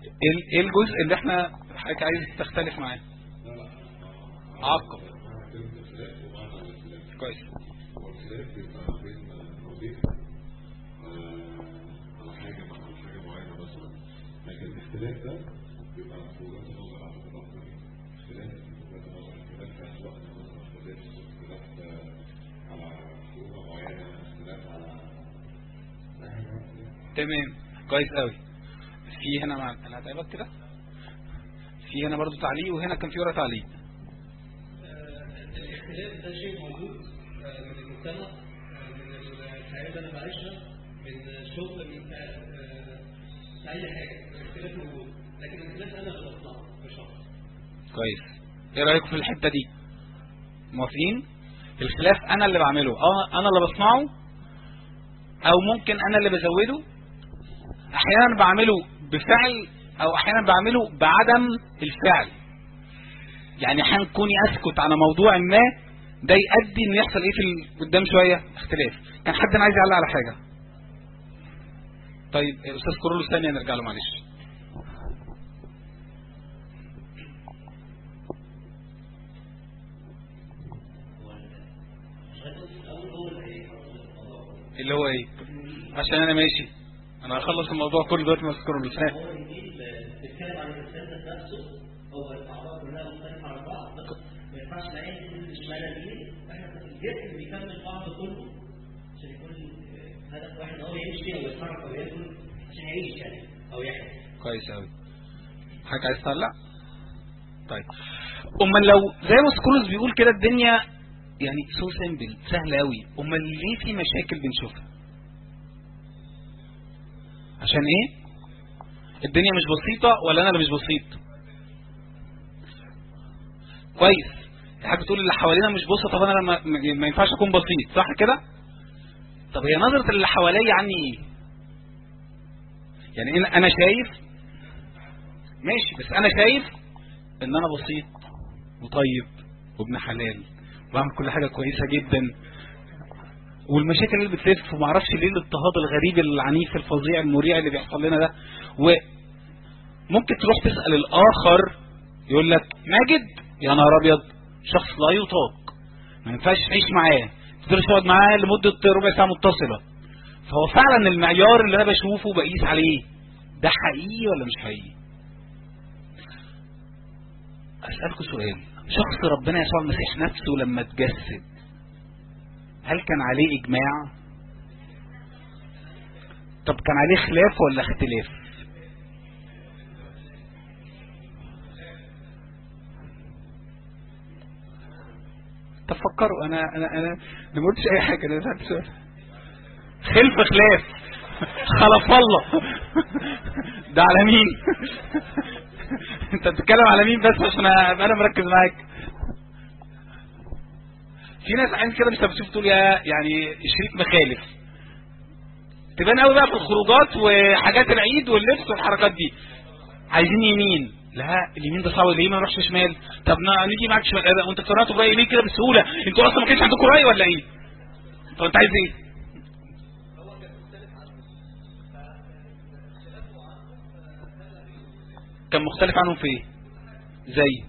ايه إيه الجزء اللي احنا حضرتك عايز تختلف معاه عقب كويس واختلاف بيبقى بين وظيفة على حاجة على حاجة معينة مثلا لكن الاختلاف ده بيبقى في وجهة نظر على الأكبر اختلاف في وجهة نظر اختلاف في أخلاقنا مثلا اختلاف اختلاف على حقوق معينة اختلاف على تمام كويس قوي في هنا مع انا هتعبك كده في هنا برضو تعليق وهنا كان في ورا تعليق الاختلاف ده شيء موجود آه، من المجتمع آه، من الحياة اللي أنا بعيشها من الشغل من آه، أي حاجة الاختلاف موجود لكن الاختلاف أنا اللي بصنعه مش أكتر كويس ايه رايكم في الحته دي موافقين الخلاف انا اللي بعمله اه انا اللي بصنعه او ممكن انا اللي بزوده احيانا بعمله بفعل او احيانا بعمله بعدم الفعل يعني احيانا كوني اسكت على موضوع ما ده يؤدي ان يحصل ايه في ال- قدام شويه اختلاف كان حد عايز يعلق على حاجه طيب يا استاذ كورولوس ثانيه نرجع له معلش اللي هو ايه عشان انا ماشي انا هخلص الموضوع كله دلوقتي مع كورولوس ها هو الانجيل بيتكلم عن الانسان ذات نفسه هو الاعضاء كلها مختلفه عن بعض ما ينفعش نعيش كل اشمعنى الانجيل احنا الجسم بيكمل بعض كله عشان يكون آه، هدف واحد ان هو يمشي او يتحرك او ياكل عشان يعيش يعني او يحيا كويس قوي حضرتك عايز تعلق طيب امال لو زي ما سكولوس بيقول كده الدنيا يعني سو سيمبل سهله قوي امال ليه في مشاكل بنشوفها عشان ايه الدنيا مش بسيطه ولا انا اللي مش بسيط كويس حاجه بتقول اللي حوالينا مش بسيطه طب انا لما ما- ما ينفعش اكون بسيط صح كده طب هي نظره اللي حواليا عني ايه يعني إن- انا شايف ماشي بس انا شايف ان انا بسيط وطيب وابن حلال وبعمل كل حاجه كويسه جدا والمشاكل اللي بتلف وما اعرفش ليه الاضطهاد الغريب العنيف الفظيع المريع اللي بيحصل لنا ده وممكن تروح تسال الاخر يقول لك ماجد يا نهار ابيض شخص لا يطاق ما ينفعش تعيش معاه ما تقدرش تقعد معاه لمده ربع ساعه متصله فهو فعلا المعيار اللي انا بشوفه بقيس عليه ده حقيقي ولا مش حقيقي اسالكم سؤال شخص ربنا يسوع المسيح نفسه لما اتجسد هل كان عليه اجماع طب كان عليه خلاف ولا اختلاف طب فكروا انا انا انا أنا ما قلتش اي حاجه انا سالت سؤال خلف خلاف خلف الله ده على مين انت بتتكلم على مين بس عشان ابقى انا مركز معاك في ناس عين كده مش بتشوف تقول يا يعني الشريك مخالف تبان قوي بقى في الخروجات وحاجات العيد واللبس والحركات دي عايزين يمين لا اليمين ده صعب ليه ما نروحش شمال طب نا- نيجي معاك شمال إيه ده؟ وانت اقتنعتوا برايي ليه كده بسهوله انتوا اصلا ما كانش عندكم راي ولا ايه طب انت عايز ايه كان مختلف عنهم في ايه زي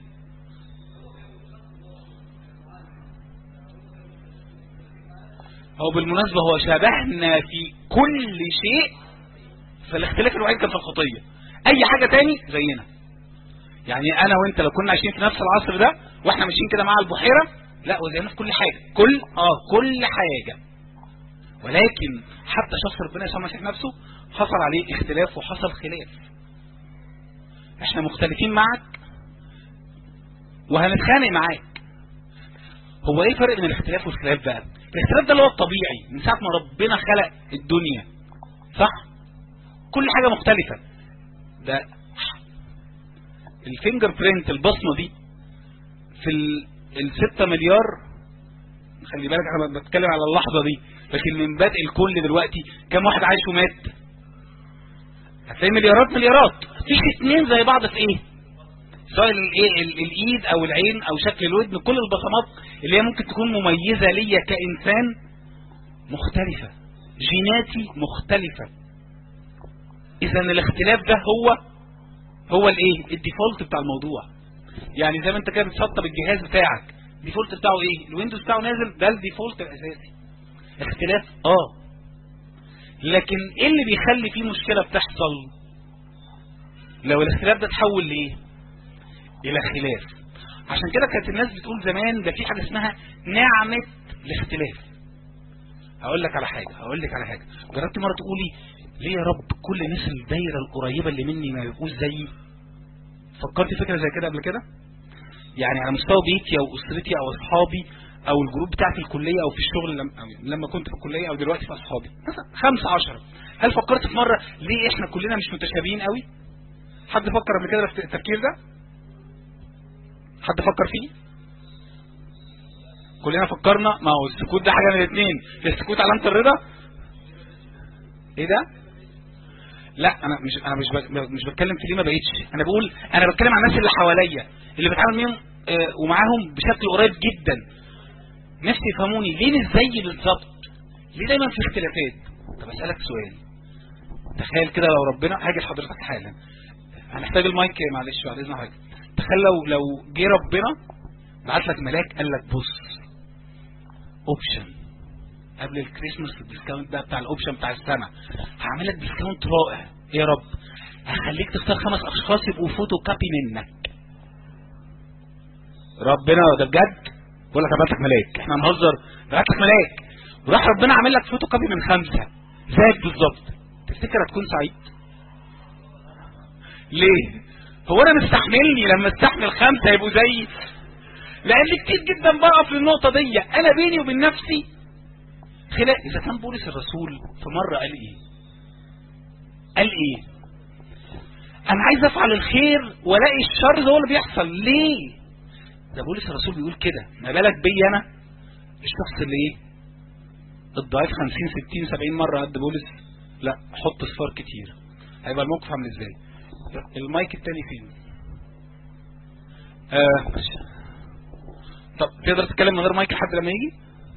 هو بالمناسبة هو شبهنا في كل شيء فالاختلاف الوحيد كان في الخطية اي حاجة تاني زينا يعني انا وانت لو كنا عايشين في نفس العصر ده واحنا ماشيين كده مع البحيرة لا وزينا في كل حاجة كل اه كل حاجة ولكن حتى شخص ربنا يسوع المسيح نفسه حصل عليه اختلاف وحصل خلاف احنا مختلفين معك وهنتخانق معاك هو ايه الفرق بين الاختلاف والخلاف بقى الاختلاف ده اللي هو الطبيعي من ساعه ما ربنا خلق الدنيا صح كل حاجه مختلفه ده الفينجر برينت البصمه دي في ال الستة مليار خلي بالك انا بتكلم على اللحظه دي لكن من بدء الكل دلوقتي كم واحد عايش ومات هتلاقي مليارات مليارات مفيش اتنين زي بعض في ايه سواء الايه ال- الايد او العين او شكل الودن كل البصمات اللي هي ممكن تكون مميزه ليا كانسان مختلفه جيناتي مختلفه اذا الاختلاف ده هو هو الايه الديفولت بتاع الموضوع يعني زي ما انت كده بتسطب الجهاز بتاعك الديفولت بتاعه ايه الويندوز بتاعه نازل ده الديفولت الاساسي اختلاف اه لكن ايه اللي بيخلي فيه مشكلة بتحصل لو الاختلاف ده تحول لايه الى خلاف عشان كده كانت الناس بتقول زمان ده في حاجة اسمها نعمة الاختلاف هقول لك على حاجة هقول لك على حاجة جربت مرة تقولي ليه يا رب كل الناس الدايرة القريبة اللي مني ما يبقوش زيي فكرت فكرة زي كده قبل كده يعني على مستوى بيتي او اسرتي او اصحابي او الجروب بتاعتي الكلية او في الشغل لما, لما كنت في الكلية او دلوقتي في اصحابي مثلا خمسة عشرة هل فكرت في مرة ليه احنا كلنا مش متشابهين قوي حد فكر قبل كده في التفكير ده حد فكر فيه كلنا فكرنا ما هو السكوت ده حاجة من الاثنين السكوت علامة الرضا ايه ده لا انا مش انا مش ب... مش بتكلم في ليه ما بقيتش انا بقول انا بتكلم عن الناس اللي حواليا اللي بتعامل معاهم آه ومعاهم بشكل قريب جدا نفسي يفهموني ليه مش زيي بالظبط ليه دايما في اختلافات طب اسالك سؤال تخيل كده لو ربنا هاجي لحضرتك حالا هنحتاج المايك معلش بعد اذن حضرتك تخيل لو لو جه ربنا بعت لك ملاك قال لك بص اوبشن قبل الكريسماس الديسكاونت ده بتاع الاوبشن بتاع السنه هعمل لك ديسكاونت رائع يا رب هخليك تختار خمس اشخاص يبقوا فوتو كابي منك ربنا ده بجد بقول لك هبعت لك ملاك احنا هنهزر بعت لك ملاك وراح ربنا عامل لك فوتو كابي من خمسه زيك بالظبط تفتكر هتكون سعيد ليه هو انا مستحملني لما استحمل خمسه يبقوا زيي لان كتير جدا بقف للنقطه دي انا بيني وبين نفسي خلاف اذا كان بولس الرسول في مره قال ايه قال ايه انا عايز افعل الخير والاقي الشر هو اللي بيحصل ليه ده بولس الرسول بيقول كده ما بالك بي انا الشخص اللي ايه الضعيف 50 60 70 مره قد بولس لا حط صفار كتير هيبقى الموقف عامل ازاي المايك التاني فين آه. طب تقدر تتكلم من غير مايك لحد لما يجي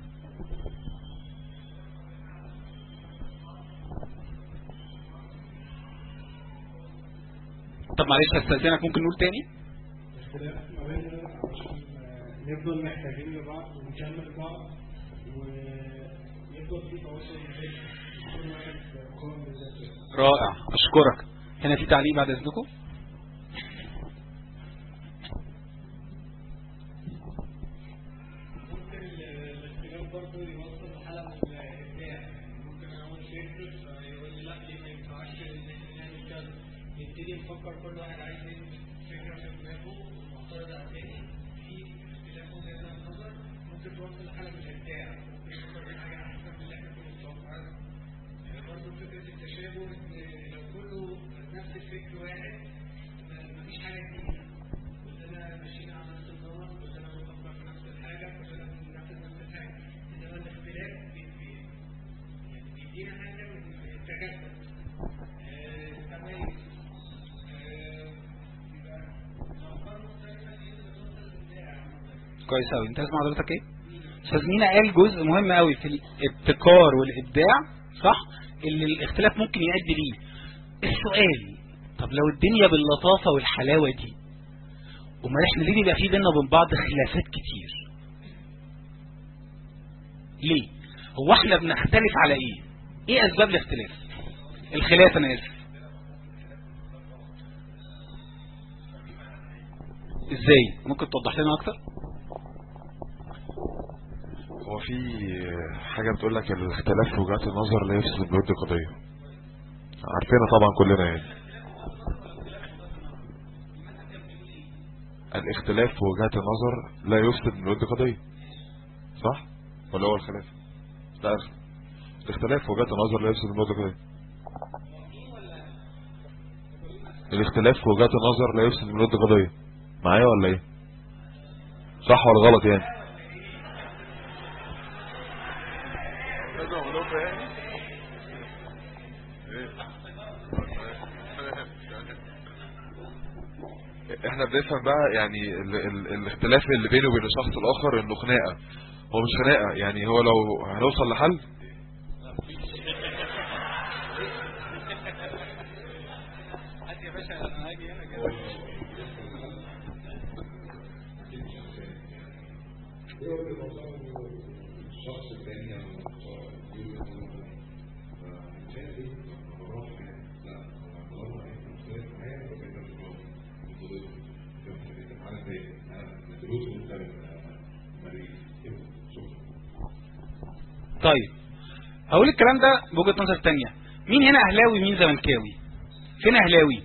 طب معلش هستأذنك ممكن نقول تاني اختلاف ما بيننا عشان نفضل محتاجين لبعض ونكمل بعض ويفضل في تواصل ما بيننا كل واحد قائم بذاته رائع اشكرك هنا في تعليق بعد اذنكم ممكن الاختلاف برضه يوصل لحالة من الإبداع ممكن أنا أقول فكرة فيقول لي لا ليه ما ينفعش إن إحنا نعمل كذا نبتدي نفكر كل واحد عايز يعمل فكرة في دماغه ومعترض على التاني في اختلاف وجهات النظر ممكن توصل لحالة من الإبداع ممكن يفكر في حاجة أحسن من اللي إحنا كنا متوقعينها يعني برضه فكرة التشابه إن لو كله نفس الفكر واحد ما- مفيش حاجة جديدة كلنا ماشيين على نفس النمط كلنا بنفكر في نفس الحاجة كلنا بننفذ نفس الحاجة إنما الاختلاف بي- بي- يعني بيدينا حاجة من التجسد آه، تميز آه، يبقى أفكار مختلفة دي بتوصل للإبداع كويس قوي انت اسمع حضرتك ايه استاذ مينا قال جزء مهم قوي في الابتكار والابداع صح اللي الاختلاف ممكن يؤدي ليه السؤال طب لو الدنيا باللطافه والحلاوه دي امال احنا ليه بيبقى في بينا وبين بعض خلافات كتير ليه هو احنا بنختلف على ايه ايه اسباب الاختلاف الخلاف انا اسف ازاي ممكن توضح لنا اكتر هو في حاجة بتقول لك الاختلاف في وجهات النظر لا يفسد بود قضية عارفينها طبعا كلنا يعني الاختلاف في وجهات النظر لا يفسد من ود قضية صح ولا هو الخلاف لا الاختلاف في وجهات النظر لا يفسد من ود قضية الاختلاف في وجهات النظر لا يفسد من ود قضية معايا ولا ايه صح ولا غلط يعني احنا بنفهم بقى يعني ال ال الاختلاف اللي بينه وبين الشخص الاخر انه خناقه هو مش خناقه يعني هو لو هنوصل لحل هات يا باشا انا هاجي هنا ايه هو اللي موضوع انه الشخص الثاني او يقول فمش شايف ايه ما بروحش يعني لا هو طالما انت مختلف معايا يبقى انت مش راضي انت ضد انت انت معانا ازاي؟ انا دروس مختلفه مريض كده شكرا طيب هقول الكلام ده بوجهة نظر تانية مين هنا اهلاوي مين زملكاوي فين اهلاوي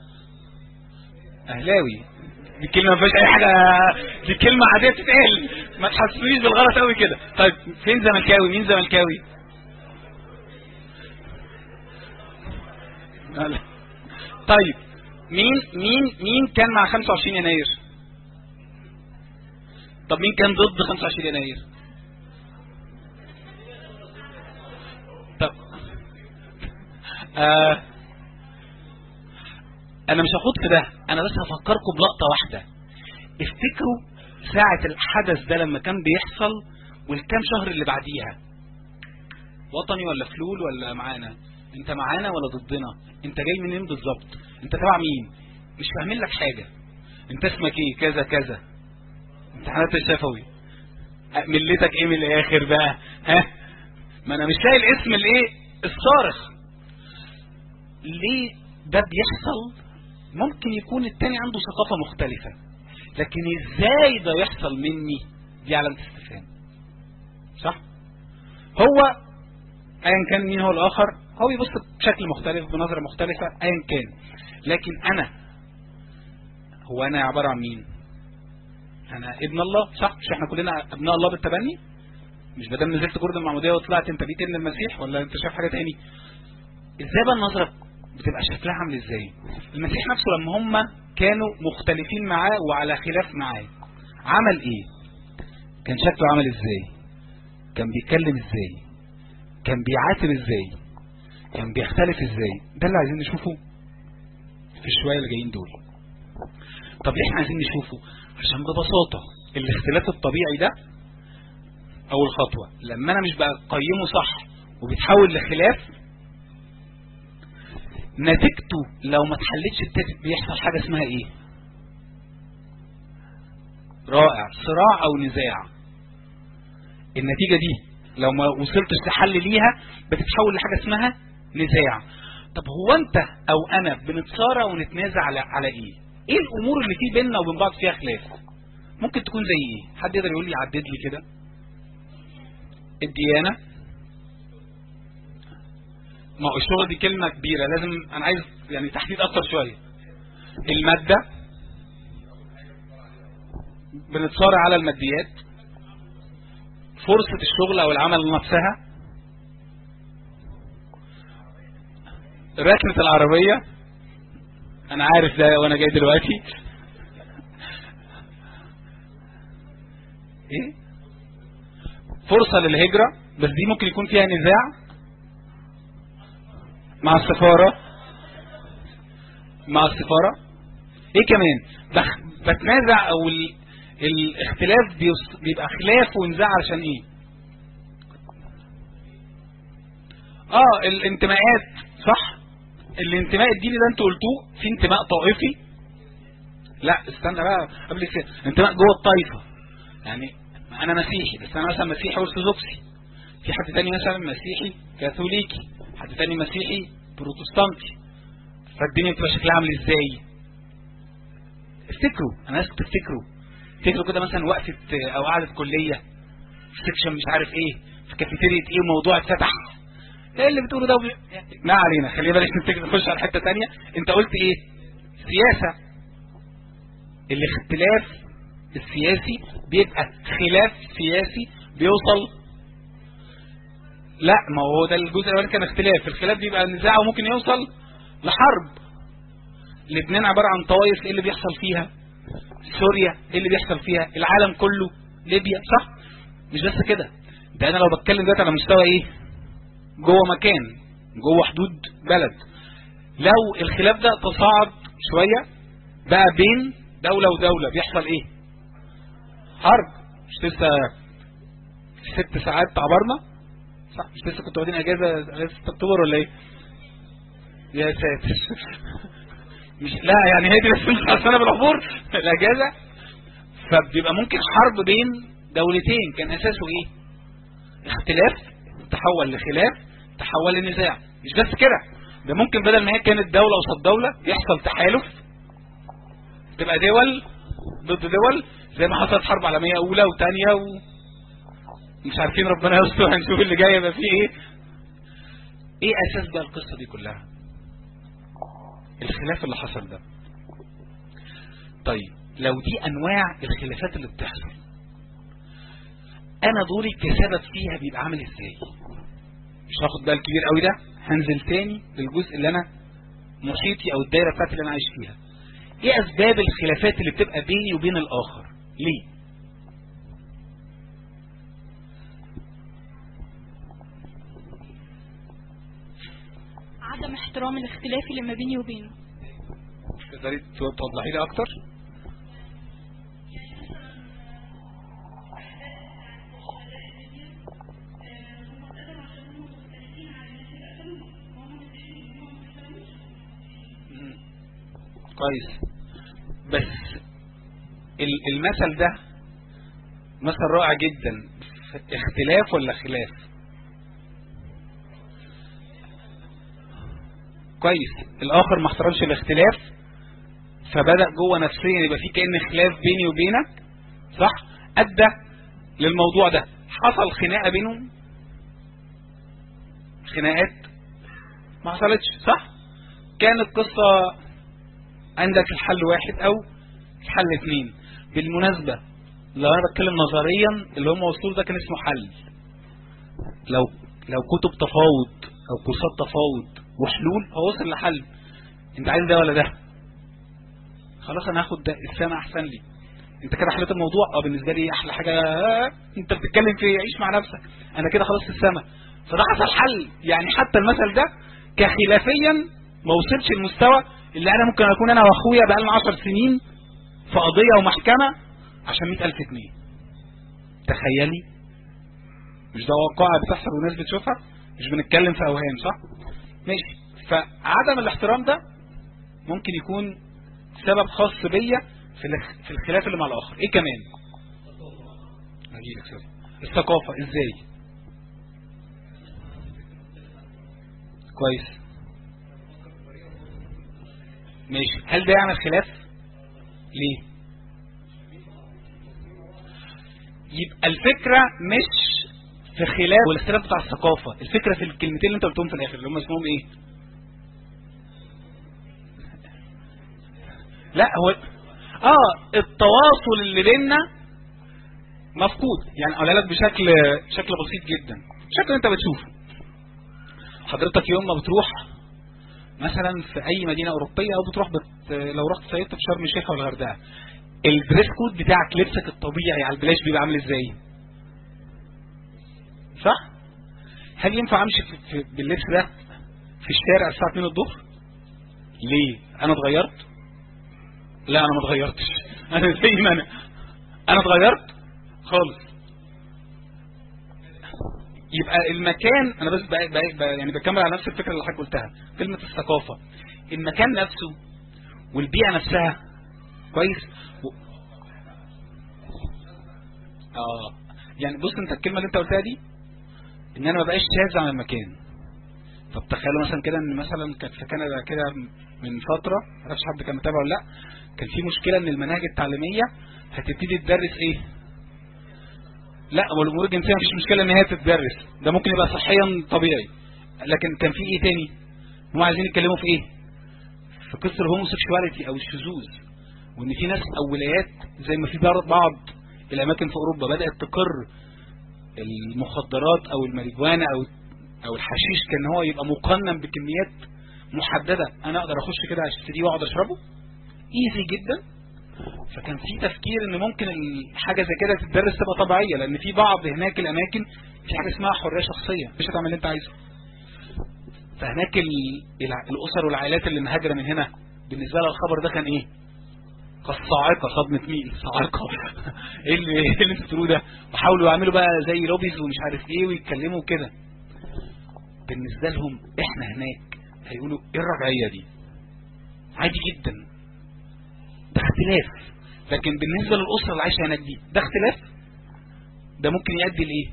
اهلاوي دي كلمة ما فيهاش اي حاجة دي كلمة عادية تتقال ما تحسسونيش بالغلط قوي كده طيب فين زملكاوي مين زملكاوي لا. طيب مين مين مين كان مع 25 يناير طب مين كان ضد 25 يناير طب آه انا مش هخوض في ده انا بس هفكركم بلقطة واحدة افتكروا ساعة الحدث ده لما كان بيحصل والكام شهر اللي بعديها وطني ولا فلول ولا معانا انت معانا ولا ضدنا انت جاي منين بالظبط انت تبع مين مش فاهمين لك حاجة انت اسمك ايه كذا كذا امتحانات الشفوي أه، ملتك ايه من الاخر بقى ها ما انا مش لاقي الاسم الايه الصارخ ليه ده بيحصل ممكن يكون التاني عنده ثقافة مختلفة لكن ازاي ده يحصل مني دي علامة استفهام صح هو ايا كان مين هو الاخر هو بيبص بشكل مختلف بنظرة مختلفة ايا كان لكن انا هو انا عبارة عن مين انا ابن الله صح مش احنا كلنا ابناء الله بالتبني مش بدل نزلت جردن المعمودية وطلعت انت بقيت ابن المسيح ولا انت شايف حاجة تاني ازاي بقى النظرة بتبقى شكلها عامل ازاي المسيح نفسه لما هم كانوا مختلفين معاه وعلى خلاف معاه عمل ايه كان شكله عامل ازاي كان بيتكلم ازاي كان بيعاتب ازاي كان بيختلف ازاي ده اللي عايزين نشوفه في الشوية اللي جايين دول طب ليه احنا عايزين نشوفه عشان ببساطة الاختلاف الطبيعي ده اول خطوة لما انا مش بقيمه صح وبيتحول لخلاف نتيجته لو ما اتحلتش التالت بيحصل حاجة اسمها ايه رائع صراع او نزاع النتيجة دي لو ما وصلتش لحل ليها بتتحول لحاجة اسمها نزاع طب هو انت او انا بنتصارع ونتنازع على على ايه ايه الامور اللي في بيننا وبين بعض فيها خلاف ممكن تكون زي ايه حد يقدر يقول لي عدد لي كده الديانة ما هو الشغل دي كلمة كبيرة لازم انا عايز يعني تحديد اكتر شوية المادة بنتصارع على الماديات فرصة الشغل او العمل نفسها ركنة العربية انا عارف ده وانا جاي دلوقتي ايه فرصة للهجرة بس دي ممكن يكون فيها نزاع مع السفارة مع السفارة ايه كمان بخ... بتنازع او ال... الاختلاف بيص... بيبقى خلاف ونزاع عشان ايه اه الانتماءات صح الانتماء الديني ده انتوا قلتوه في انتماء طائفي لا استنى بقى قبل كده انتماء جوه الطائفة يعني انا مسيحي بس انا مثلا مسيحي ارثوذكسي في حد تاني مثلا مسيحي كاثوليكي حد تاني مسيحي بروتستانتي فالدنيا بتبقى شكلها عامل ازاي افتكروا انا عايزكم تفتكروا افتكروا كده مثلا وقفة او قعدة كلية في سكشن مش عارف ايه في كافيتيريا ايه وموضوع اتفتح ايه اللي بتقوله ده وبي... ما علينا خلينا بلاش نفتكر نخش على حتة تانية انت قلت ايه سياسة الاختلاف السياسي بيبقى خلاف سياسي بيوصل لا ما هو ده الجزء الاولاني كان اختلاف الخلاف بيبقى نزاع وممكن يوصل لحرب لبنان عبارة عن طوائف ايه اللي بيحصل فيها سوريا ايه اللي بيحصل فيها العالم كله ليبيا صح مش بس كده ده انا لو بتكلم دلوقتي على مستوى ايه جوه مكان جوه حدود بلد لو الخلاف ده تصاعد شوية بقى بين دولة ودولة بيحصل ايه حرب مش لسه ست ساعات عبرنا صح مش لسه كنتوا واخدين اجازة اجازة اكتوبر ولا ايه يا ساتر مش لا يعني هي دي بس مش خلصانه بالعبور الاجازه فبيبقى ممكن حرب بين دولتين كان اساسه ايه اختلاف تحول لخلاف تحول لنزاع مش بس كده ده ممكن بدل ما هي كانت دولة قصاد دولة يحصل تحالف تبقى دول ضد دول زي ما حصلت حرب عالمية أولى وثانية و... مش عارفين ربنا يستر هنشوف اللي جاي يبقى فيه ايه ايه اساس بقى القصة دي كلها الخلاف اللي حصل ده طيب لو دي انواع الخلافات اللي بتحصل انا دوري كسبب فيها بيبقى عامل ازاي مش هاخد بقى الكبير قوي ده هنزل تاني للجزء اللي انا محيطي او الدايره بتاعتي اللي انا عايش فيها ايه اسباب الخلافات اللي بتبقى بيني وبين الاخر ليه عدم احترام الاختلاف اللي ما بيني وبينه تقدري توضحي لي اكتر مم. كويس بس ال- المثل ده مثل رائع جدا اختلاف ولا خلاف كويس الاخر ما احترمش الاختلاف فبدأ جوه نفسيا يبقى في كأن خلاف بيني وبينك صح ادى للموضوع ده حصل خناقة بينهم خناقات ما حصلتش صح كانت قصة عندك الحل واحد او الحل اثنين بالمناسبة لو انا بتكلم نظريا اللي هم وصلوا ده كان اسمه حل لو لو كتب تفاوض او كورسات تفاوض وحلول هو وصل لحل انت عايز ده ولا ده خلاص انا هاخد ده السما احسن لي انت كده حليت الموضوع اه بالنسبه لي احلى حاجه آه، انت بتتكلم في عيش مع نفسك انا كده خلاص السما فده حصل حل يعني حتى المثل ده كخلافيا ما وصلش المستوى اللي انا ممكن اكون انا واخويا بقالنا 10 سنين في قضيه ومحكمه عشان 100000 جنيه تخيلي مش ده واقعة بتحصل والناس بتشوفها مش بنتكلم في اوهام صح ماشي فعدم الاحترام ده ممكن يكون سبب خاص بيا في الاخ- في الخلاف اللي مع الاخر ايه كمان هجيلك سوري الثقافة ازاي كويس ماشي هل ده يعمل خلاف ليه يبقى الفكرة مش في خلاف والاختلاف بتاع الثقافة الفكرة في الكلمتين اللي انت قلتهم في الاخر اللي هم اسمهم ايه لا هو اه التواصل اللي بيننا مفقود يعني اقولها لك بشكل بشكل بسيط جدا بشكل انت بتشوفه حضرتك يوم ما بتروح مثلا في اي مدينه اوروبيه او بتروح بت... لو رحت صيفت في شرم الشيخ او الغردقه الدريس كود بتاعك لبسك الطبيعي على البلاش بيبقى عامل ازاي صح هل ينفع امشي في... في... باللبس ده في الشارع الساعه 2 الظهر ليه انا اتغيرت لا انا ما اتغيرتش انا زي ما انا انا اتغيرت خالص يبقى المكان انا بس بقى بقى بقى يعني بكمل على نفس الفكره اللي حضرتك قلتها كلمه الثقافه المكان نفسه والبيئه نفسها كويس و... اه يعني بص انت الكلمه اللي انت قلتها دي ان انا ما بقاش شاذ عن المكان طب تخيلوا مثلا كده ان مثلا كانت في كندا كده من فتره ما اعرفش حد كان متابع ولا لا كان في مشكله ان المناهج التعليميه هتبتدي تدرس ايه لا والامور الجنسيه مفيش مشكله ان هي تتدرس ده ممكن يبقى صحيا طبيعي لكن كان في ايه تاني هم عايزين يتكلموا في ايه في قصه الهوموسيكشواليتي او الشذوذ وان في ناس او ولايات زي ما في بعض بعض الاماكن في اوروبا بدات تقر المخدرات او الماريجوانا او او الحشيش كان هو يبقى مقنن بكميات محدده انا اقدر اخش كده اشتريه واقعد اشربه ايزي جدا فكان في تفكير ان ممكن حاجه زي كده تتدرس تبقى طبيعيه لان في بعض هناك الاماكن في حاجه اسمها حريه شخصيه مش هتعمل اللي انت عايزه فهناك ال- الع- الاسر والعائلات اللي مهاجره من هنا بالنسبه لها الخبر ده كان ايه كالصاعقه صدمه مين صاعقه ايه اللي إيه اللي انتوا بتقولوه ده وحاولوا يعملوا بقى زي لوبيز ومش عارف ايه ويتكلموا كده بالنسبه لهم احنا هناك هيقولوا ايه الرجعيه دي عادي جدا ده اختلاف لكن بالنسبة للأسرة اللي عايشة هناك دي ده اختلاف ده ممكن يؤدي لإيه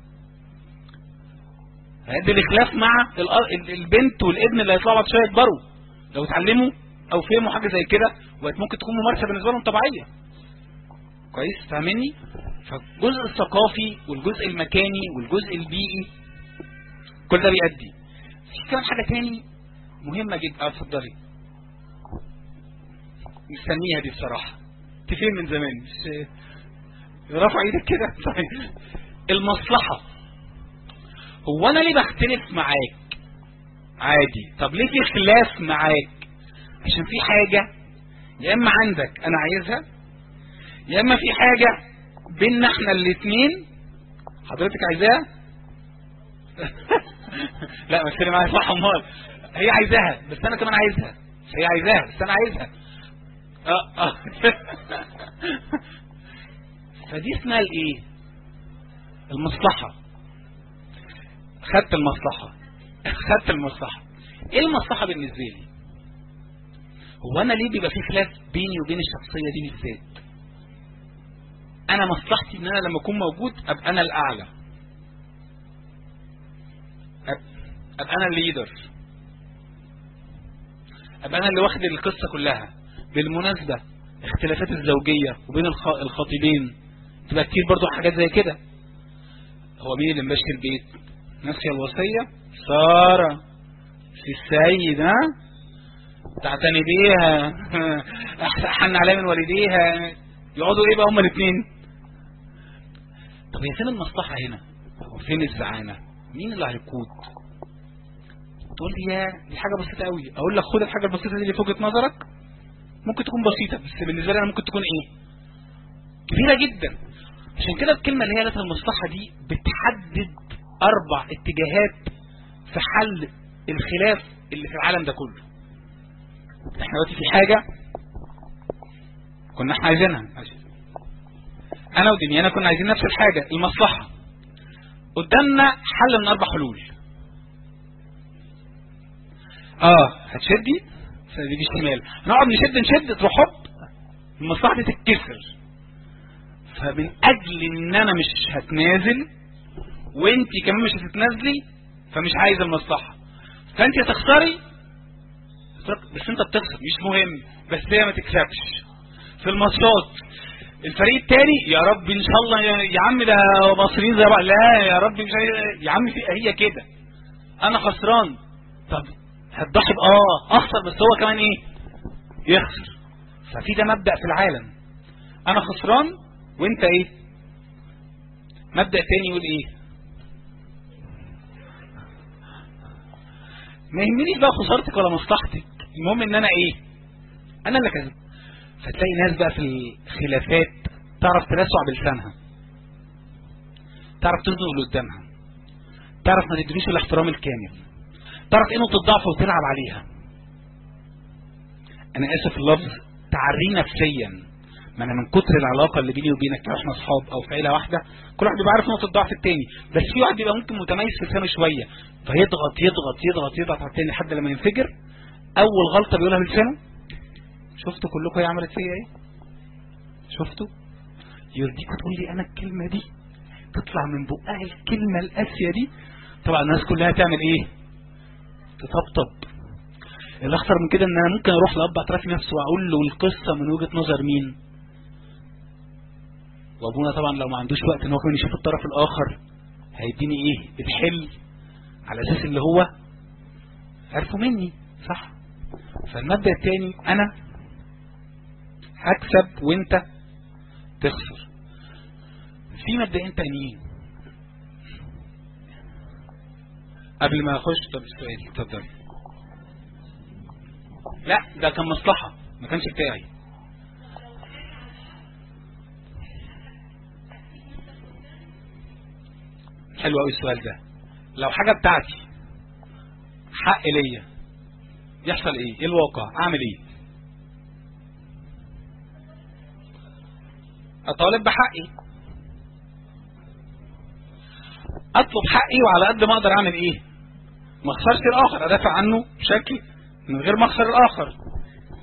هيؤدي لخلاف مع الأ- ال- البنت والابن اللي هيطلعوا بعد شوية يكبروا لو اتعلموا أو فهموا حاجة زي كده وقت ممكن تكون ممارسة بالنسبة لهم طبيعية كويس فاهمني فالجزء الثقافي والجزء المكاني والجزء البيئي كل ده بيؤدي في كمان حاجة تاني مهمة جدا اه اتفضلي مستنيها دي بصراحة انت فين من زمان مش رفع ايدك كده طيب المصلحة هو انا ليه بختلف معاك عادي طب ليه في خلاف معاك عشان في حاجة يا اما عندك انا عايزها يا اما في حاجة بيننا احنا الاتنين حضرتك عايزاها لا مثلي معايا صح امال هي عايزاها بس انا كمان عايزها هي عايزاها بس انا عايزها اه اه فدي اسمها الايه المصلحة خدت المصلحة خدت المصلحة ايه المصلحة بالنسبة لي هو انا ليه بيبقى في خلاف بيني وبين الشخصية دي بالذات انا مصلحتي ان انا لما اكون موجود ابقى انا الاعلى أب- ابقى انا الليدر ابقى انا اللي واخد القصة كلها بالمناسبة اختلافات الزوجية وبين الخ- الخطيبين تبقى كتير برضو حاجات زي كده هو مين اللي مباشر البيت ناسية الوصية سارة في السيد ها تعتني بيها حن عليها من والديها يقعدوا ايه بقى هما الاثنين طب هي فين المصلحة هنا وفين الزعانة مين اللي هيقود تقول لي يا دي حاجة بسيطة قوي اقول لك خد الحاجة البسيطة دي اللي في وجهة نظرك ممكن تكون بسيطة بس بالنسبة لي انا ممكن تكون ايه كبيرة جدا عشان كده الكلمة اللي هي ذات المصلحة دي بتحدد اربع اتجاهات في حل الخلاف اللي في العالم ده كله احنا دلوقتي في حاجة كنا احنا عايزينها انا ودنيانا كنا عايزين نفس الحاجة المصلحة قدامنا حل من اربع حلول اه هتشدي دي شمال نقعد نشد نشد تروح هوب المصلحة دي تتكسر فمن اجل ان انا مش هتنازل وانت كمان مش هتتنازلي فمش عايز المصلحة فانت هتخسري بس انت بتخسر مش مهم بس هي ما تكسبش في الماتشات الفريق التاني يا رب ان شاء الله يا, يا عم ده مصريين زي بعض لا يا رب مش عايز- يا عم في هي كده انا خسران طب هتضحي اه اخسر بس هو كمان ايه يخسر ففي ده مبدأ في العالم انا خسران وانت ايه مبدأ تاني يقول ايه ما يهمنيش بقى خسارتك ولا مصلحتك المهم ان انا ايه انا اللي كذب فتلاقي ناس بقى في الخلافات تعرف تلسع بلسانها تعرف تزنق اللي قدامها تعرف ما تدريش الاحترام الكامل تعرف ايه نقطة ضعف وتلعب عليها انا اسف اللفظ تعري نفسيا ما انا من كتر العلاقه اللي بيني وبينك لو احنا اصحاب او في عيله واحده كل واحد بيبقى عارف نقطه ضعف التاني بس في واحد بيبقى ممكن متميز في لسانه شويه فيضغط يضغط يضغط يضغط على التاني لحد لما ينفجر اول غلطه بيقولها بلسانه شفتوا كلكم هي عملت فيا ايه شفتوا يرضيكوا تقول لي انا الكلمه دي تطلع من بقها الكلمه القاسيه دي طبعا الناس كلها تعمل ايه تطبطب الاخطر من كده ان انا ممكن اروح لاب اعتراف نفسه واقول له القصه من وجهه نظر مين وابونا طبعا لو ما عندوش وقت ان هو كمان يشوف الطرف الاخر هيديني ايه الحل على اساس اللي هو عرفه مني صح فالمبدا الثاني انا هكسب وانت تخسر في مبدئين تانيين قبل ما اخش طب السؤال اتفضل لا ده كان مصلحه ما كانش بتاعي حلو قوي السؤال ده لو حاجة بتاعتي حق ليا يحصل ايه ايه الواقع اعمل ايه اطالب بحقي اطلب حقي وعلى قد ما اقدر اعمل ايه ما اخسرش الاخر ادافع عنه بشكل من غير ما اخسر الاخر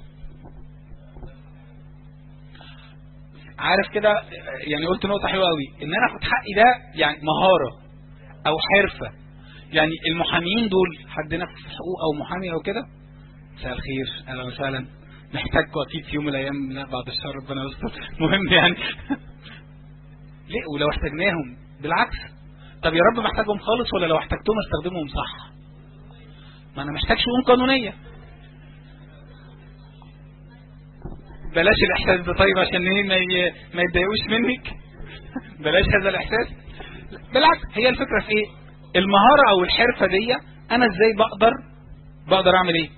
عارف كده يعني قلت نقطة حلوة قوي ان انا اخد حقي ده يعني مهارة او حرفة يعني المحامين دول حدنا في حقوق او محامي او كده مساء الخير اهلا وسهلا محتاجكم اكيد في يوم من الايام لا بعد الشهر ربنا يستر المهم يعني ليه ولو احتاجناهم بالعكس طب يا رب محتاجهم خالص ولا لو احتجتهم استخدمهم صح ما انا محتاج شؤون قانونيه بلاش الاحساس ده طيب عشان ايه ما ي- ما يتضايقوش منك بلاش هذا الاحساس بالعكس هي الفكره في ايه المهاره او الحرفه دي انا ازاي بقدر بقدر اعمل ايه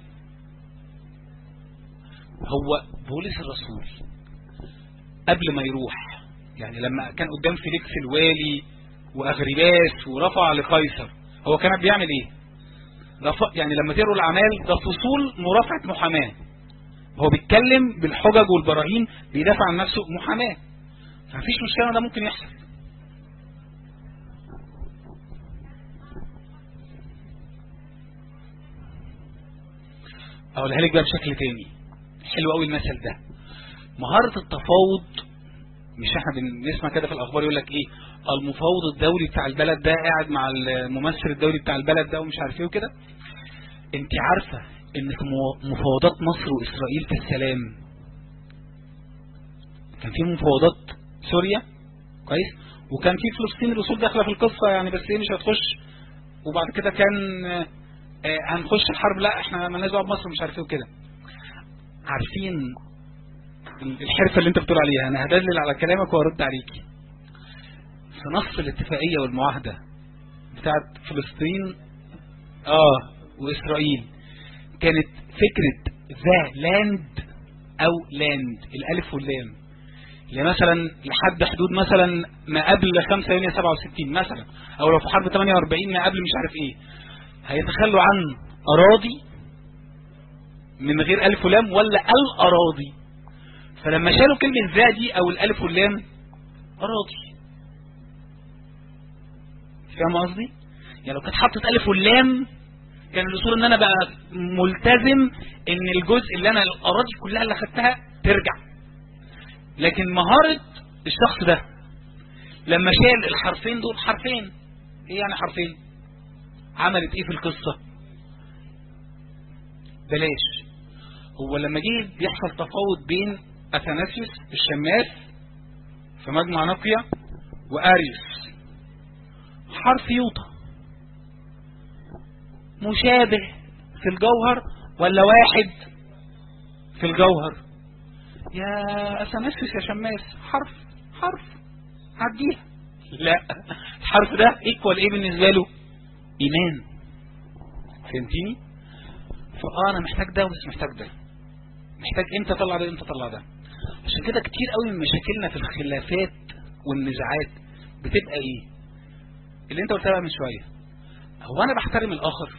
هو بولس الرسول قبل ما يروح يعني لما كان قدام فيليكس الوالي واغرباس ورفع لقيصر هو كان بيعمل ايه رفع يعني لما تقروا الاعمال ده فصول مرافعه محاماه هو بيتكلم بالحجج والبراهين بيدافع عن نفسه محاماه فمفيش مشكله ده ممكن يحصل اقولها لك بقى بشكل تاني حلو قوي المثل ده مهاره التفاوض مش احنا بنسمع كده في الاخبار يقول لك ايه المفاوض الدولي بتاع البلد ده قاعد مع الممثل الدولي بتاع البلد ده ومش عارف ايه وكده انت عارفه ان في مو- مفاوضات مصر واسرائيل في السلام كان في مفاوضات سوريا كويس وكان في فلسطين الرسول داخله في القصه يعني بس ايه مش هتخش وبعد كده كان آه، آه، هنخش الحرب لا احنا مالناش دعوه بمصر مش عارف ايه وكده عارفين الحرفه اللي انت بتقول عليها انا هدلل على كلامك وارد عليكي في نص الاتفاقيه والمعاهده بتاعت فلسطين اه واسرائيل كانت فكره ذا لاند او لاند الالف واللام اللي مثلا لحد حدود مثلا ما قبل 5 يونيو 67 مثلا او لو في حرب 48 ما قبل مش عارف ايه هيتخلوا عن اراضي من غير الف ولام ولا الاراضي فلما شالوا كلمه ذا دي او الالف واللام اراضي فاهم قصدي يعني لو كانت حطت الف واللام كان الاصول ان انا بقى ملتزم ان الجزء اللي انا الاراضي كلها اللي خدتها ترجع لكن مهارة الشخص ده لما شال الحرفين دول حرفين ايه يعني حرفين عملت ايه في القصة بلاش هو لما جه بيحصل تفاوض بين اثناسيوس الشماس في مجمع نقيا واريوس حرف يوطى مشابه في الجوهر ولا واحد في الجوهر يا اثناسيوس يا شماس حرف حرف عديها لا الحرف ده ايكوال ايه بالنسبه له ايمان فهمتيني فاه انا محتاج ده ومش محتاج ده محتاج امتى اطلع ده امتى اطلع ده عشان كده كتير قوي من مشاكلنا في الخلافات والنزاعات بتبقى ايه اللي انت قلتها بقى من شويه هو انا بحترم الاخر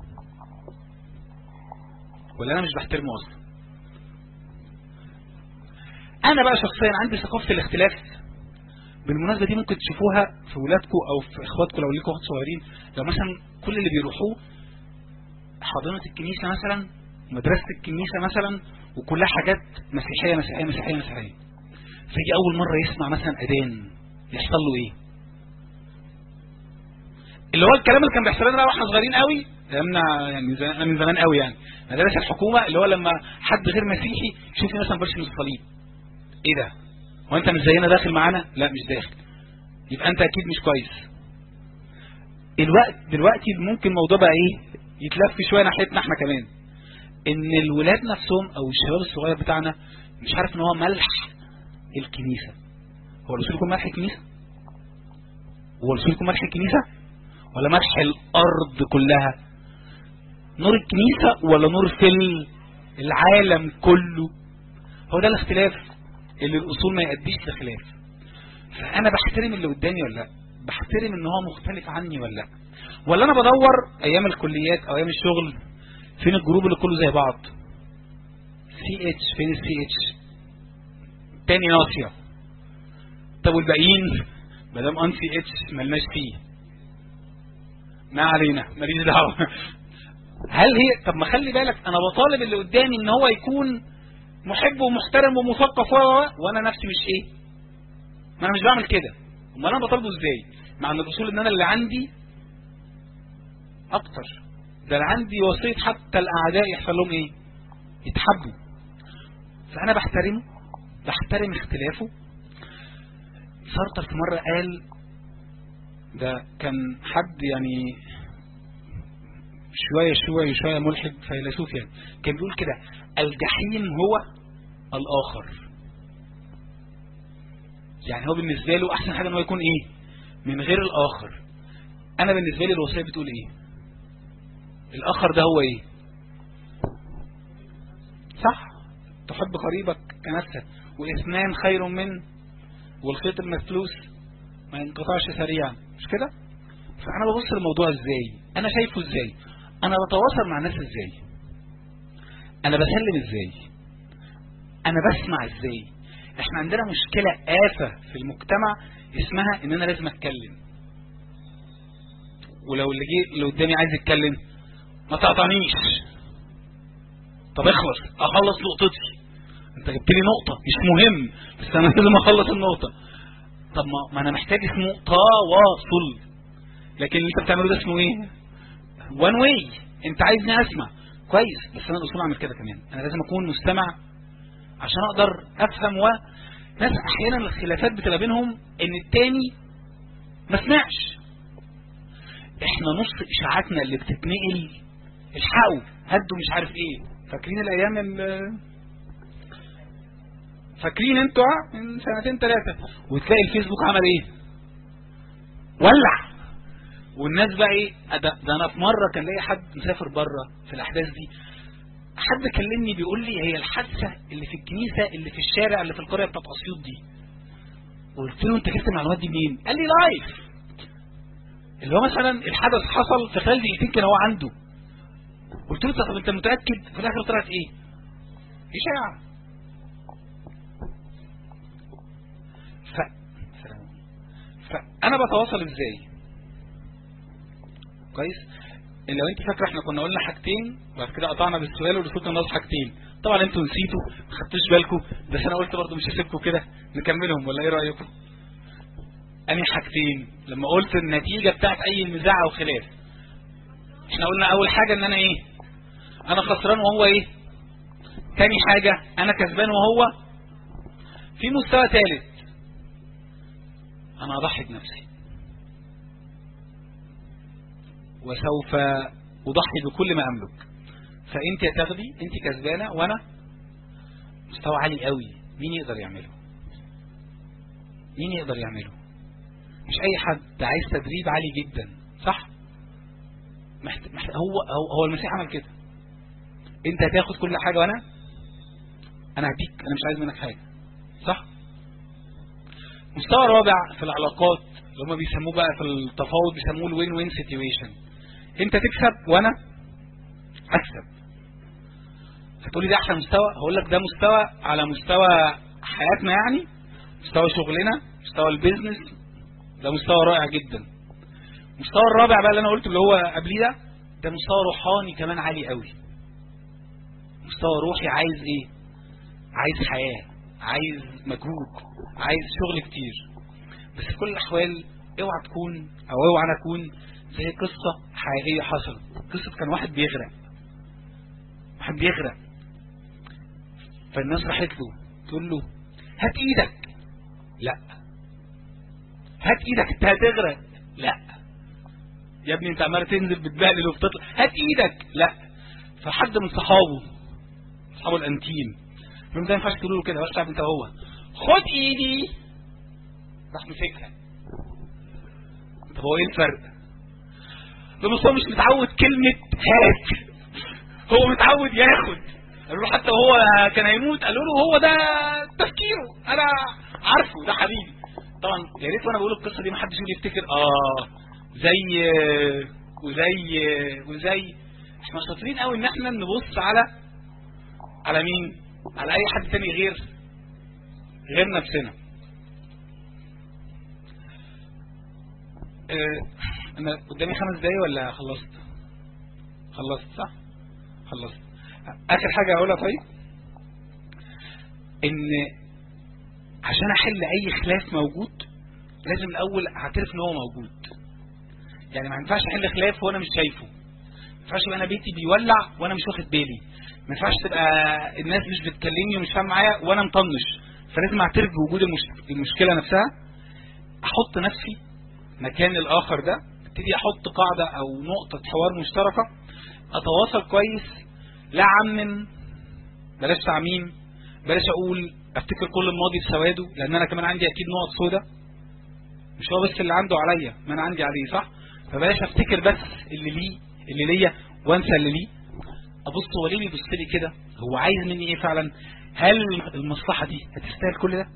ولا انا مش بحترمه اصلا انا بقى شخصيا عندي ثقافه الاختلاف بالمناسبه دي ممكن تشوفوها في ولادكم او في اخواتكم لو ليكم اخوات صغيرين لو مثلا كل اللي بيروحوه حاضنه الكنيسه مثلا مدرسه الكنيسه مثلا وكلها حاجات مسيحيه مسيحيه مسيحيه مسيحيه فيجي اول مره يسمع مثلا اذان يحصل له ايه اللي هو الكلام اللي كان بيحصل لنا بقى واحنا صغيرين قوي ايامنا يعني من زمان من زمان قوي يعني مدارس الحكومه اللي هو لما حد غير مسيحي يشوف مثلا برشم الصليب ايه ده هو انت مش زينا داخل معانا لا مش داخل يبقى انت اكيد مش كويس الوقت دلوقتي ممكن الموضوع بقى ايه يتلف شويه ناحيتنا احنا كمان ان الولاد نفسهم او الشباب الصغير بتاعنا مش عارف ان هو ملح الكنيسه هو الرسول يكون ملح الكنيسه هو الرسول يكون ملح الكنيسه ولا ملح الارض كلها نور الكنيسه ولا نور في العالم كله هو ده الاختلاف اللي الاصول ما يؤديش لخلاف فانا بحترم اللي قدامي ولا لا بحترم ان هو مختلف عني ولا لا ولا انا بدور ايام الكليات او ايام الشغل فين الجروب اللي كله زي بعض سي اتش فين السي اتش تاني ناصيه طب والباقيين ما دام ان سي اتش ملناش فيه ما علينا ماليش دعوه هل هي طب ما خلي بالك انا بطالب اللي قدامي ان هو يكون محب ومحترم ومثقف و و- وانا نفسي مش ايه ما انا مش بعمل كده امال انا بطالبه ازاي مع ان الاصول ان انا اللي عندي اكتر ده انا عندي وصيه حتى الاعداء يحصل لهم ايه يتحبوا فانا بحترمه بحترم اختلافه سارتر في مره قال ده كان حد يعني شوية شوية شوية ملحد فيلسوف يعني كان بيقول كده الجحيم هو الآخر يعني هو بالنسبة له أحسن حاجة إن هو يكون إيه من غير الآخر أنا بالنسبة لي الوصية بتقول إيه الآخر ده هو إيه صح تحب قريبك كنفسك واثنان خير من والخيط المفلوس ما ينقطعش سريعا مش كده فأنا ببص للموضوع إزاي أنا شايفه إزاي أنا بتواصل مع الناس إزاي أنا بسلم إزاي أنا بسمع إزاي إحنا عندنا مشكلة آفة في المجتمع اسمها إن أنا لازم أتكلم ولو اللي جه اللي قدامي عايز يتكلم ما تقطعنيش طب اخلص اخلص نقطتي انت جبت لي نقطة مش مهم بس انا لازم اخلص النقطة طب ما, ما انا محتاج اسمه تواصل لكن اللي انت بتعمله ده اسمه ايه وان واي انت عايزني اسمع كويس بس انا الاصول اعمل كده كمان انا لازم اكون مستمع عشان اقدر افهم و ناس احيانا الخلافات بتبقى بينهم ان التاني ما سمعش احنا نص اشاعاتنا اللي بتتنقل الحقوا هدوا مش عارف ايه فاكرين الايام اللي فاكرين انتوا اه؟ من سنتين ثلاثة وتلاقي الفيسبوك عمل ايه ولع والناس بقى ايه ده, ده انا في مرة كان لاقي حد مسافر بره في الاحداث دي حد كلمني بيقول لي هي الحادثة اللي في الكنيسة اللي في الشارع اللي في القرية بتاعت اسيوط دي قلت له انت جبت المعلومات دي منين قال لي لايف اللي هو مثلا الحدث حصل في خلال دقيقتين كان هو عنده قلت له طب انت متاكد في الاخر طلعت ايه اشاعه ف... فانا بتواصل ازاي كويس لو انت فاكره احنا كنا قلنا حاجتين بعد كده قطعنا بالسؤال والرسول كان ناقص حاجتين طبعا انتوا نسيتوا ما خدتوش بالكم بس انا قلت برضه مش هسيبكم كده نكملهم ولا ايه رايكم انهي حاجتين لما قلت النتيجه بتاعت اي نزاع او خلاف احنا قلنا اول حاجه ان انا ايه انا خسران وهو ايه تاني حاجه انا كسبان وهو في مستوى ثالث انا اضحي بنفسي وسوف اضحي بكل ما املك فانت يا تاخدي انت كسبانه وانا مستوى عالي قوي مين يقدر يعمله مين يقدر يعمله مش اي حد عايز تدريب عالي جدا صح محت... محت... هو هو هو المسيح عمل كده انت هتاخد كل حاجه وانا انا هديك انا مش عايز منك حاجه صح مستوى رابع في العلاقات اللي هم بيسموه بقى في التفاوض بيسموه الوين وين سيتويشن انت تكسب وانا اكسب هتقولي ده احسن مستوى هقول لك ده مستوى على مستوى حياتنا يعني مستوى شغلنا مستوى البيزنس ده مستوى رائع جدا المستوى الرابع بقى اللي انا قلته اللي هو قبليه ده ده مستوى روحاني كمان عالي قوي مستوى روحي عايز ايه عايز حياة عايز مجهود عايز شغل كتير بس في كل الاحوال اوعى تكون او اوعى انا اكون زي قصة حقيقية حصلت قصة كان واحد بيغرق واحد بيغرق فالناس راحت له تقول له هات ايدك لا هات ايدك انت هتغرق لا يا ابني انت عمال تنزل بتبهدل وبتطلع هات ايدك لا فحد من صحابه صحابه الانتيم يقول ده ما ينفعش تقول له كده بس انت هو خد ايدي راح مسكها طب هو ايه الفرق؟ ده بص هو مش متعود كلمة هات هو متعود ياخد قالوا له حتى وهو كان هيموت قالوا له هو ده تفكيره انا عارفه ده حبيبي طبعا يا ريت وانا بقول القصه دي ما حدش يقول يفتكر اه زي وزي وزي احنا شاطرين قوي ان احنا نبص على على مين على اي حد تاني غير غير نفسنا اه انا قدامي خمس دقايق ولا خلصت خلصت صح خلصت اخر حاجه اقولها طيب ان عشان احل اي خلاف موجود لازم الاول اعترف ان هو موجود يعني ما ينفعش احل خلاف وانا مش شايفه ما ينفعش يبقى انا بيتي بيولع وانا مش واخد بالي ما ينفعش تبقى الناس مش بتكلمني ومش فاهم معايا وانا مطنش فلازم اعترف بوجود المش... المشكله نفسها احط نفسي مكان الاخر ده ابتدي احط قاعده او نقطه حوار مشتركه اتواصل كويس لا اعمم بلاش تعميم بلاش اقول افتكر كل الماضي بسواده لان انا كمان عندي اكيد نقط سودة مش هو بس اللي عنده عليا ما انا عندي عليه صح فبلاش افتكر بس اللي ليه اللي ليا وانسى اللي ليه ابص هو ليه بيبص لي كده هو عايز مني ايه فعلا هل المصلحه دي هتستاهل كل ده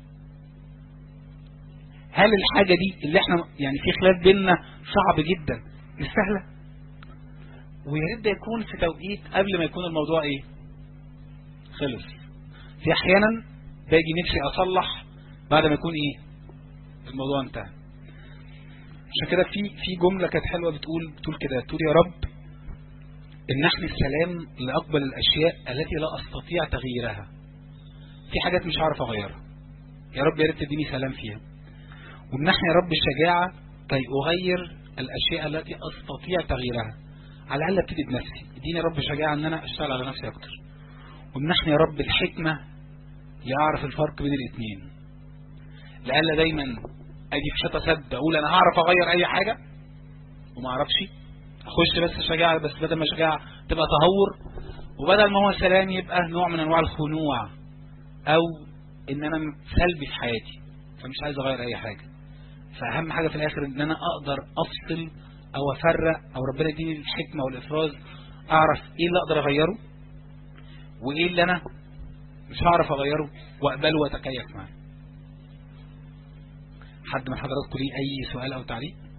هل الحاجه دي اللي احنا يعني في خلاف بيننا صعب جدا مستاهله ويا ريت ده يكون في توقيت قبل ما يكون الموضوع ايه خلص في احيانا باجي نفسي اصلح بعد ما يكون ايه الموضوع انتهى عشان كده في في جمله كانت حلوه بتقول بتقول كده بتقول يا رب امنحني السلام لاقبل الاشياء التي لا استطيع تغييرها في حاجات مش عارف اغيرها يا رب يا ريت تديني سلام فيها وامنحني يا رب الشجاعه كي اغير الاشياء التي استطيع تغييرها على الاقل ابتدي بنفسي اديني يا رب شجاعه ان انا اشتغل على نفسي اكتر وامنحني يا رب الحكمه لاعرف الفرق بين الاثنين لألا دايما اجي في شتا سد اقول انا هعرف اغير اي حاجه وما اعرفش اخش بس شجاعه بس بدل ما شجاعه تبقى تهور وبدل ما هو سلام يبقى نوع من انواع الخنوع او ان انا سلبي في حياتي فمش عايز اغير اي حاجه فاهم حاجه في الاخر ان انا اقدر افصل او افرق او ربنا يديني الحكمه والافراز اعرف ايه اللي اقدر اغيره وايه اللي انا مش هعرف اغيره واقبله واتكيف معاه حد من حضراتكم ليه اي سؤال او تعليق